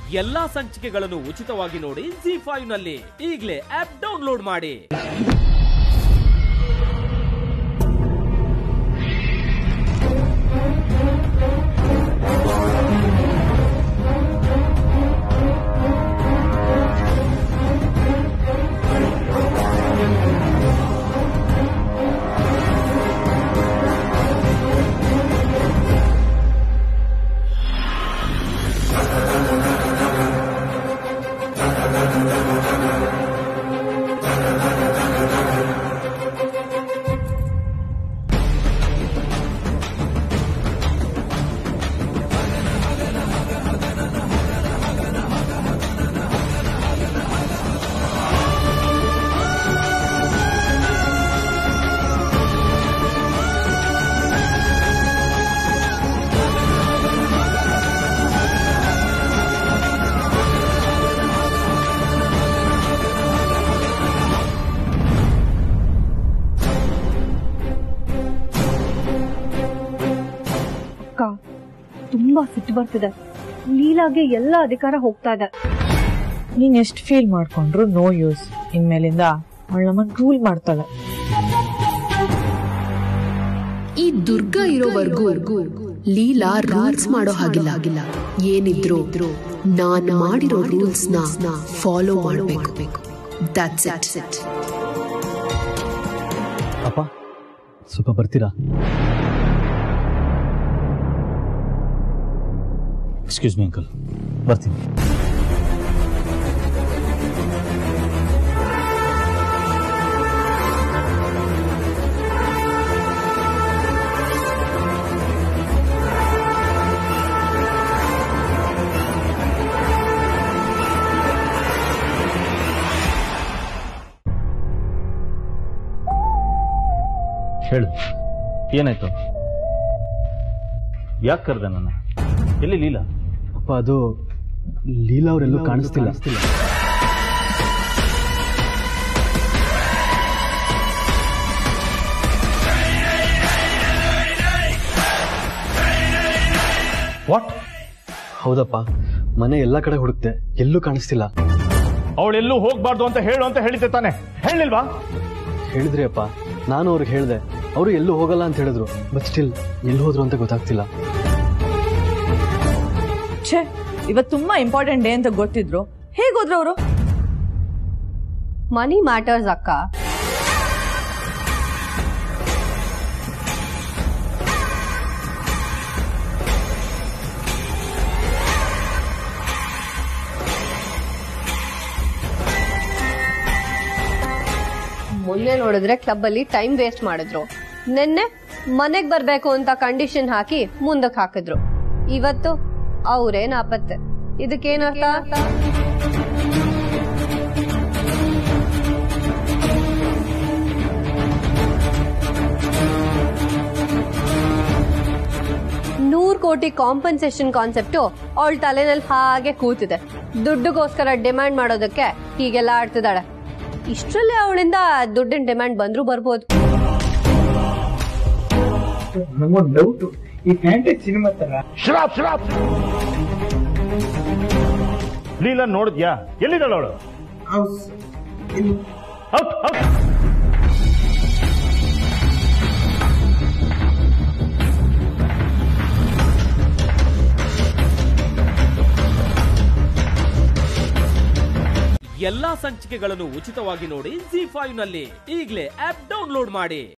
ಎಲ್ಲಾ ಸಂಚಿಕೆಗಳನ್ನು ಉಚಿತವಾಗಿ ನೋಡಿ ಜಿ ಫೈವ್ ನಲ್ಲಿ ಈಗಲೇ ಆಪ್ ಡೌನ್ಲೋಡ್ ಮಾಡಿ ಅಕ್ಕ ತುಂಬಾ ಸಿಟ್ಟು ಬರ್ತಿದೆ ಲೀಲಾಗೆ ಎಲ್ಲ ಅಧಿಕಾರ ಹೋಗ್ತಾ ಇದೆ ನೀನ್ ಎಷ್ಟ್ ಫೀಲ್ ಮಾಡ್ಕೊಂಡ್ರು ನೋ ಯೂಸ್ ಇನ್ಮೇಲಿಂದ ಅವಳ ನಮ್ಮನ್ ರೂಲ್ ಮಾಡ್ತಾಳೆ ಈ ದುರ್ಗಾ ಇರೋವರೆಗೂ ಲೀಲಾ ರೂಲ್ಸ್ ಮಾಡೋ ಹಾಗಿಲ್ಲ ಆಗಿಲ್ಲ ಏನಿದ್ರು ನಾನ್ ಮಾಡಿರೋ ರೂಲ್ಸ್ ನ ಫಾಲೋ ಮಾಡಬೇಕು ದಟ್ಸ್ ಇಟ್ ಅಪ್ಪ ಸ್ವಲ್ಪ ಬರ್ತೀರಾ ಎಕ್ಸ್ಕ್ಯೂಸ್ ಮಿ ಅಂಕಲ್ ಬರ್ತೀನಿ ಹೇಳು ಏನಾಯ್ತು ಯಾಕೆ ಕರೆದೆ ನನ್ನ ಎಲ್ಲಿ ಲೀಲಾ ಅಪ್ಪ ಅದು ಲೀಲಾ ಅವರೆಲ್ಲೂ ಕಾಣಿಸ್ತಿಲ್ಲ ವಾಟ್ ಹೌದಪ್ಪ ಮನೆ ಎಲ್ಲಾ ಕಡೆ ಹುಡುಕ್ತೆ ಎಲ್ಲೂ ಕಾಣಿಸ್ತಿಲ್ಲ ಅವಳೆಲ್ಲೂ ಹೋಗ್ಬಾರ್ದು ಅಂತ ಹೇಳು ಅಂತ ಹೇಳಿದ್ದೆ ತಾನೆ ಹೇಳಿಲ್ವಾ ಹೇಳಿದ್ರಿ ಅಪ್ಪ ನಾನು ಅವ್ರಿಗೆ ಹೇಳಿದೆ ಅವರು ಎಲ್ಲೂ ಹೋಗಲ್ಲ ಅಂತ ಹೇಳಿದ್ರು ಬಟ್ ಸ್ಟಿಲ್ ಎಲ್ಲಿ ಹೋದ್ರು ಅಂತ ಗೊತ್ತಾಗ್ತಿಲ್ಲ ಛೇ ಇವತ್ ತುಂಬಾ ಇಂಪಾರ್ಟೆಂಟ್ ಡೇ ಅಂತ ಗೊತ್ತಿದ್ರು ಹೇಗೋದ್ರು ಅವರು ಮನಿ ಮ್ಯಾಟರ್ಸ್ ಅಕ್ಕ ಮೊನ್ನೆ ನೋಡಿದ್ರೆ ಕ್ಲಬ್ ಅಲ್ಲಿ ಟೈಮ್ ವೇಸ್ಟ್ ಮಾಡಿದ್ರು ನಿನ್ನೆ ಮನೆಗ್ ಬರ್ಬೇಕು ಅಂತ ಕಂಡೀಷನ್ ಹಾಕಿ ಮುಂದಕ್ ಹಾಕಿದ್ರು ಇವತ್ತು ಅವರೇ ನಾಪತ್ತೆ ಇದಕ್ಕೇನರ್ಥ ನೂರ್ ಕೋಟಿ ಕಾಂಪನ್ಸೇಷನ್ ಕಾನ್ಸೆಪ್ಟು ಅವಳ ತಲೆನಲ್ಲಿ ಹಾಗೆ ಕೂತಿದೆ ದುಡ್ಡುಗೋಸ್ಕರ ಡಿಮ್ಯಾಂಡ್ ಮಾಡೋದಕ್ಕೆ ಹೀಗೆಲ್ಲ ಆಡ್ತಿದ್ದಾಳೆ ಇಷ್ಟರಲ್ಲೇ ಅವಳಿಂದ ದುಡ್ಡಿನ ಡಿಮ್ಯಾಂಡ್ ಬಂದ್ರೂ ಬರ್ಬೋದು ನಂಗೊಂದು ಡೌಟ್ ಈ ಫ್ಯಾಂಟಸಿ ಸಿನಿಮಾ ತರ ಶ್ರಾಪ್ ಶ್ರಾಪ್ ಲೀಲಾ ನೋಡಿದ್ಯಾ ಎಲ್ಲಿದ್ದಾಳು ಅವಳು ಹೌಸ್ ಇಲ್ಲಿ ಔಟ್ ಔಟ್ ಎಲ್ಲಾ ಸಂಚಿಕೆಗಳನ್ನು ಉಚಿತವಾಗಿ ನೋಡಿ ಜಿ ಫೈವ್ ನಲ್ಲಿ ಈಗಲೇ ಆಪ್ ಡೌನ್ಲೋಡ್ ಮಾಡಿ